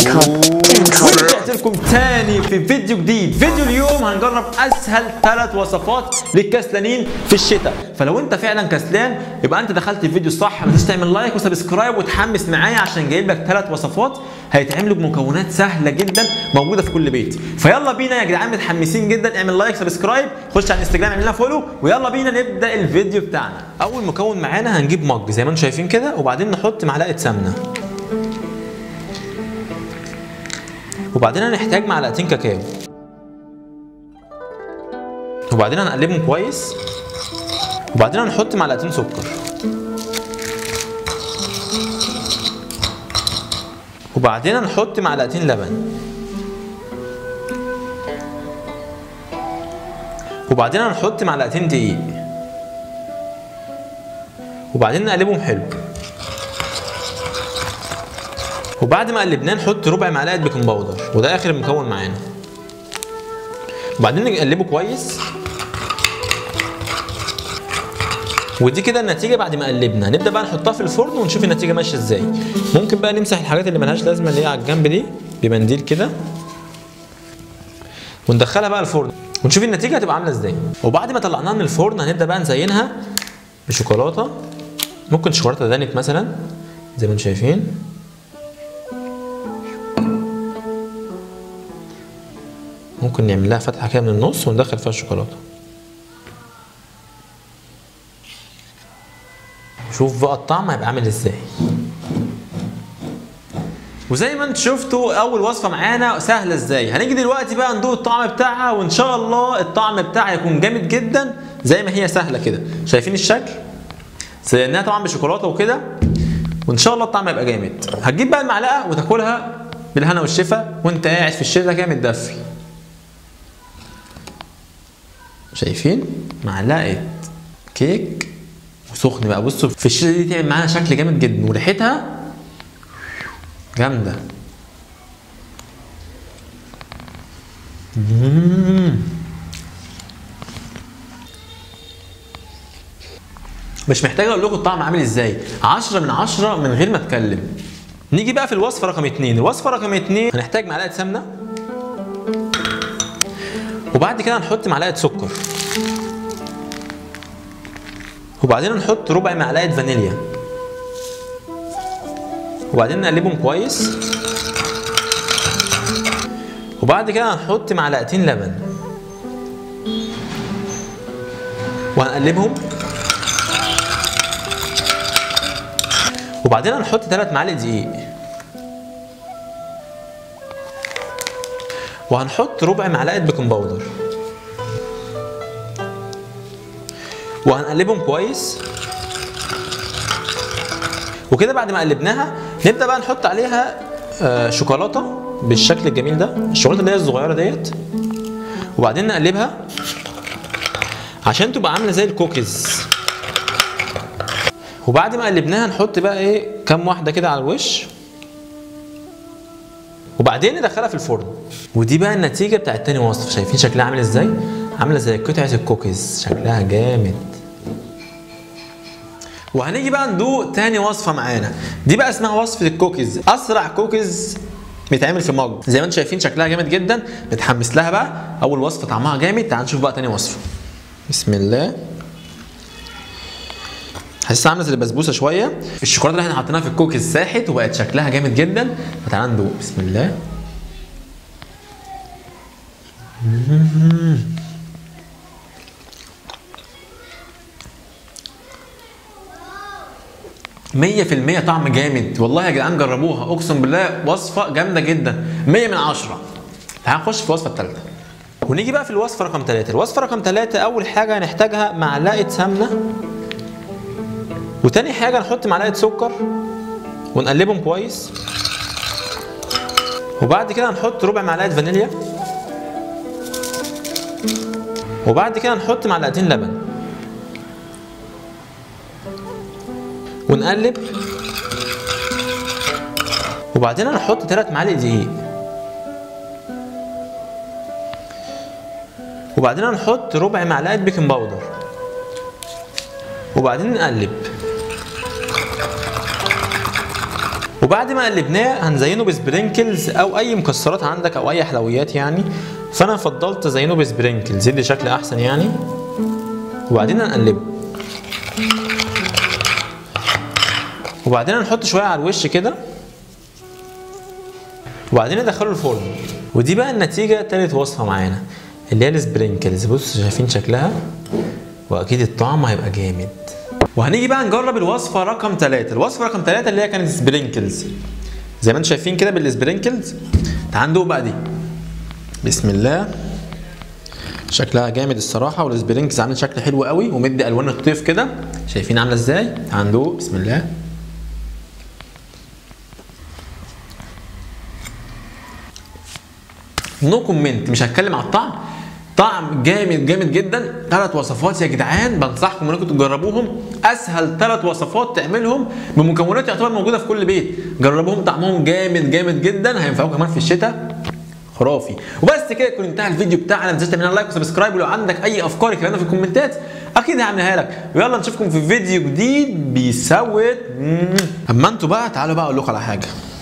ورجعت لكم تاني في فيديو جديد فيديو اليوم هنجرب اسهل ثلاث وصفات للكسلانين في الشتاء فلو انت فعلا كسلان يبقى انت دخلت الفيديو الصح ما تنساش تعمل لايك وسبسكرايب وتحمس معايا عشان جايب لك ثلاث وصفات هيتعملوا بمكونات سهله جدا موجوده في كل بيت فيلا بينا يا جدعان متحمسين جدا اعمل لايك سبسكرايب خش على الانستجرام اعمل لنا فولو ويلا بينا نبدا الفيديو بتاعنا اول مكون معانا هنجيب مج زي ما انتم شايفين كده وبعدين نحط معلقه سمنه وبعدين هنحتاج معلقتين كاكاو وبعدين هنقلبهم كويس وبعدين هنحط معلقتين سكر وبعدين هنحط معلقتين لبن وبعدين هنحط معلقتين دقيق وبعدين نقلبهم حلو وبعد ما قلبناه نحط ربع معلقه بيكنج باودر وده اخر مكون معانا وبعدين نقلبه كويس ودي كده النتيجه بعد ما قلبنا نبدا بقى نحطها في الفرن ونشوف النتيجه ماشيه ازاي ممكن بقى نمسح الحاجات اللي ملهاش لازمه اللي هي على الجنب دي بمنديل كده وندخلها بقى الفرن ونشوف النتيجه هتبقى عامله ازاي وبعد ما طلعناها من الفرن هنبدا بقى نزينها بشوكولاته ممكن شوكولاته دانت مثلا زي ما انتم شايفين ممكن نعمل لها فتحه كده من النص وندخل فيها الشوكولاته شوف بقى الطعم هيبقى عامل ازاي وزي ما انتم شفتوا اول وصفه معانا سهله ازاي هنيجي دلوقتي بقى ندوق الطعم بتاعها وان شاء الله الطعم بتاعها يكون جامد جدا زي ما هي سهله كده شايفين الشكل زيناها طبعا بشوكولاته وكده وان شاء الله الطعم هيبقى جامد هتجيب بقى المعلقه وتاكلها بالهنا والشفا وانت قاعد في الشتاء كده متدفي شايفين معلقه كيك وسخن بقى بصوا في الشتاء دي تعمل معانا شكل جامد جدا وريحتها جامده مم. مش محتاج اقول لكم الطعم عامل ازاي 10 من 10 من غير ما اتكلم نيجي بقى في الوصفه رقم 2 الوصفه رقم 2 هنحتاج معلقه سمنه وبعد كده هنحط معلقه سكر وبعدين نحط ربع معلقه فانيليا وبعدين نقلبهم كويس وبعد كده هنحط معلقتين لبن وهنقلبهم وبعدين هنحط 3 معالق دقيق وهنحط ربع معلقه بيكنج باودر وهنقلبهم كويس وكده بعد ما قلبناها نبدا بقى نحط عليها آه شوكولاته بالشكل الجميل ده الشوكولاته اللي هي الصغيره ديت وبعدين نقلبها عشان تبقى عامله زي الكوكيز وبعد ما قلبناها نحط بقى ايه كام واحده كده على الوش وبعدين ندخلها في الفرن ودي بقى النتيجه بتاعت تاني وصفه شايفين شكلها عامل ازاي عامله زي قطعه الكوكيز شكلها جامد وهنيجي بقى ندوق تاني وصفه معانا دي بقى اسمها وصفه الكوكيز اسرع كوكيز بيتعمل في مج زي ما انتم شايفين شكلها جامد جدا متحمس لها بقى اول وصفه طعمها جامد تعال نشوف بقى تاني وصفه بسم الله حاسسها عامله زي البسبوسه شويه الشوكولاته اللي احنا حطيناها في الكوكيز ساحت وبقت شكلها جامد جدا فتعال ندوق بسم الله مية في المية طعم جامد والله يا جدعان جربوها اقسم بالله وصفة جامدة جدا مية من عشرة تعال نخش في الوصفة التالتة ونيجي بقى في الوصفة رقم ثلاثة الوصفة رقم ثلاثة أول حاجة هنحتاجها معلقة سمنة وتاني حاجة نحط معلقة سكر ونقلبهم كويس وبعد كده هنحط ربع معلقة فانيليا وبعد كده نحط معلقتين لبن ونقلب وبعدين هنحط 3 معالق دقيق وبعدين هنحط ربع معلقه بيكنج باودر وبعدين نقلب وبعد ما قلبناه هنزينه بسبرينكلز او اي مكسرات عندك او اي حلويات يعني فانا فضلت ازينه بسبرينكلز يدي شكل احسن يعني وبعدين هنقلبه وبعدين هنحط شويه على الوش كده وبعدين ندخله الفرن ودي بقى النتيجه تالت وصفه معانا اللي هي السبرينكلز بص شايفين شكلها واكيد الطعم هيبقى جامد وهنيجي بقى نجرب الوصفه رقم ثلاثة الوصفه رقم ثلاثة اللي هي كانت سبرينكلز زي ما انتم شايفين كده بالسبرينكلز تعال ندوق بقى دي بسم الله شكلها جامد الصراحه والسبرينكلز عامل شكل حلو قوي ومدي الوان الطيف كده شايفين عامله ازاي تعال ندوق بسم الله نو كومنت مش هتكلم على الطعم طعم جامد جامد جدا ثلاث وصفات يا جدعان بنصحكم انكم تجربوهم اسهل ثلاث وصفات تعملهم بمكونات يعتبر موجوده في كل بيت جربوهم طعمهم جامد جامد جدا هينفعوكم كمان في الشتاء خرافي وبس كده يكون انتهى الفيديو بتاعنا ما تنساش تعمل لايك وسبسكرايب ولو عندك اي افكار اكتبها في الكومنتات اكيد هعملها لك ويلا نشوفكم في فيديو جديد بيسوت اما انتوا بقى تعالوا بقى اقول لكم على حاجه